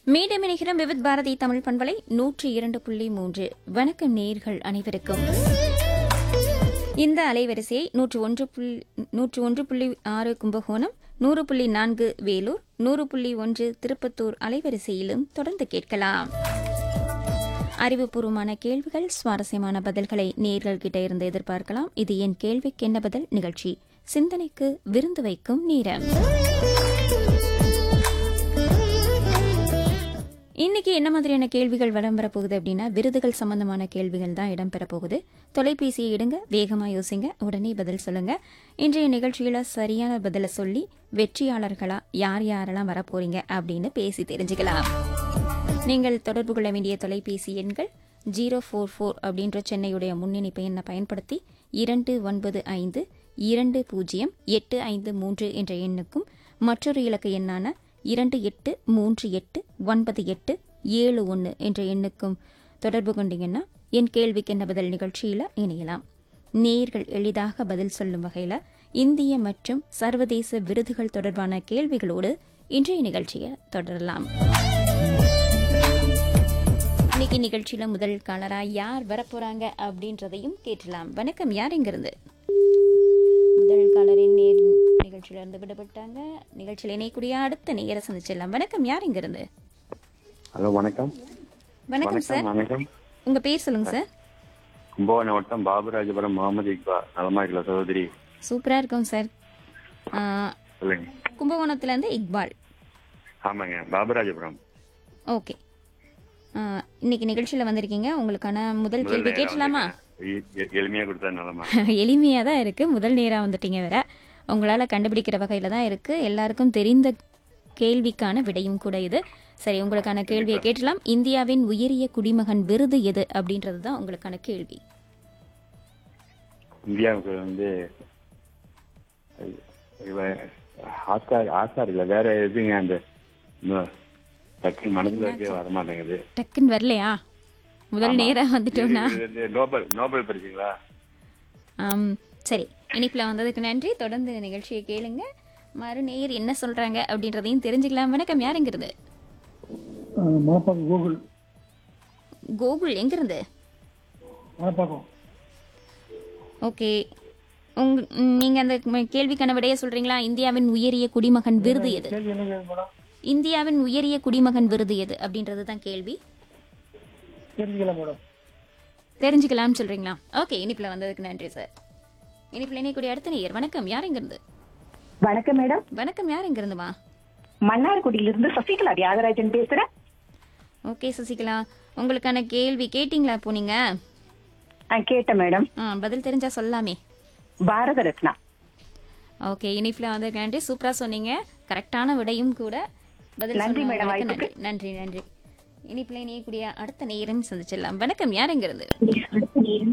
மீண்டும் இணைகிறோம் விவித் பாரதி தமிழ் பண்பலை நூற்றி இரண்டு புள்ளி மூன்று வணக்கம் நேர்கள் அனைவருக்கும் இந்த அலைவரிசையை நூற்று ஒன்று புள்ளி நூற்று ஒன்று புள்ளி ஆறு கும்பகோணம் நூறு புள்ளி நான்கு வேலூர் நூறு புள்ளி ஒன்று திருப்பத்தூர் அலைவரிசையிலும் தொடர்ந்து கேட்கலாம் அறிவுபூர்வமான கேள்விகள் சுவாரஸ்யமான பதில்களை நேர்கள் கிட்ட இருந்து எதிர்பார்க்கலாம் இது என் கேள்விக்கு என்ன பதில் நிகழ்ச்சி சிந்தனைக்கு விருந்து வைக்கும் நேரம் இன்னைக்கு என்ன மாதிரியான கேள்விகள் வலம் வரப்போகுது அப்படின்னா விருதுகள் சம்பந்தமான கேள்விகள் தான் இடம்பெற போகுது தொலைபேசியை எடுங்க வேகமா யோசிங்க உடனே பதில் சொல்லுங்க இன்றைய நிகழ்ச்சியில சரியான பதிலை சொல்லி வெற்றியாளர்களா யார் யாரெல்லாம் வரப்போறீங்க அப்படின்னு பேசி தெரிஞ்சுக்கலாம் நீங்கள் தொடர்பு கொள்ள வேண்டிய தொலைபேசி எண்கள் ஜீரோ ஃபோர் ஃபோர் அப்படின்ற சென்னையுடைய முன்னணிப்பு எண்ணை பயன்படுத்தி இரண்டு ஒன்பது ஐந்து இரண்டு பூஜ்ஜியம் எட்டு ஐந்து மூன்று என்ற எண்ணுக்கும் மற்றொரு இலக்க எண்ணான இரண்டு எட்டு மூன்று எட்டு ஒன்பது எட்டு ஏழு ஒன்று என்ற எண்ணுக்கும் தொடர்பு கொண்டீங்கன்னா என் கேள்விக்கு என்ன பதில் நிகழ்ச்சியில் இணையலாம் நேர்கள் எளிதாக பதில் சொல்லும் வகையில் இந்திய மற்றும் சர்வதேச விருதுகள் தொடர்பான கேள்விகளோடு இன்றைய நிகழ்ச்சியை தொடரலாம் இன்னைக்கு நிகழ்ச்சியில முதல் காலரா யார் வரப்போறாங்க அப்படின்றதையும் கேட்டலாம் வணக்கம் யார் இங்கிருந்து முதல் காலரின் நேர் நிகழ்ச்சியில இருந்து விடுபட்டாங்க நிகழ்ச்சியில் இணையக்கூடிய அடுத்த நேர சந்திச்சிடலாம் வணக்கம் யார் இங்கிருந்து ஹலோ வணக்கம் வணக்கம் சார் வணக்கம் உங்க பேர் சொல்லுங்க சார் கும்பகோணம் வட்டம் பாபுராஜபுரம் முகமது இக்பா நலமா இருக்கல சகோதரி சூப்பரா இருக்கும் சார் ஆ, சொல்லுங்க கும்பகோணத்துல இருந்து இக்பால் ஆமாங்க பாபுராஜபுரம் ஓகே ஆ, இன்னைக்கு நிகழ்ச்சியில வந்திருக்கீங்க உங்களுக்கான முதல் முதல் கேள்வி நேரா கேட்கலாமா வந்திருக்கேன். எ- எ- எளிமையா கொடுத்தா நலமா எளிமையாக தான் இருக்குது முதல் நேராக வந்துட்டீங்க வேற உங்களால் கண்டுபிடிக்கிற வகையில் தான் இருக்குது எல்லாருக்கும் தெரிந்த கேள்விக்கான விடையும் கூட இது சரி உங்களுக்கான கேள்வியை கேட்டலாம் இந்தியாவின் உயரிய குடிமகன் விருது எது அப்படின்றது தான் உங்களுக்கான கேள்வி இந்தியாவுக்கு வந்து இவ- ஆஸ்கார் ஆஸ்கார் இல்ல வேற எதுங்க அந்த இன்னும் டக்கு மனசுல இருக்கே வர மாட்டேங்குது டக்குன்னு வரலையா முதல் நேராக வந்துட்டோம்னா இது- இது நோபல் நோபல் பரிசுங்களா ஆம், சரி இனிப்பில் வந்ததுக்கு நன்றி தொடர்ந்து நிகழ்ச்சியை கேளுங்க மறுநேர் என்ன சொல்கிறாங்க அப்படின்றதையும் தெரிஞ்சுக்கலாம் வணக்கம் யாருங்கிறது மணப்பாக்கம் கூகுள் கோகுல் எங்கிருந்து மணப்பாக்கம் ஓகே உங் நீங்க அந்த ம- கேள்விக்கான விடைய சொல்றீங்களா இந்தியாவின் உயரிய குடிமகன் விருது எது கேள்வி என்ன கேள்வி மேடம் இந்தியாவின் உயரிய குடிமகன் விருது எது அப்படின்றது தான் கேள்வி தெரிஞ்சுக்கலாம் மேடம் தெரிஞ்சுக்கலாம்னு சொல்றீங்களா ஓகே இனிப்புல வந்ததுக்கு நன்றி சார் இனிப்புல இணையக்கூடிய அடுத்த நேயர் வணக்கம் யார் இருந்து வணக்கம் மேடம் வணக்கம் யார் இருந்துமா மன்னார்குடியிலிருந்து சசிகலா தியாகராஜன் பேசுறேன் ஓகே சசிகலா உங்களுக்கான கேள்வி கேட்டிங்களா இப்போ நீங்க ஆ, கேட்டேன் மேடம் ஆ, பதில் தெரிஞ்சா சொல்லலாமே பாரத ரத்னா ஓகே இனிப்புல வந்ததுக்கு நன்றி சூப்பரா சொன்னீங்க கரெக்டான விடையும் கூட பதில் நன்றி சொன்ன மேடம், உங்களுக்கு வாய்ப்புக்கு. நன்றி நன்றி நன்றி இனிப்புல இணையக்கூடிய அடுத்த நேரம் சந்திச்சிடலாம் வணக்கம் யார் இருந்து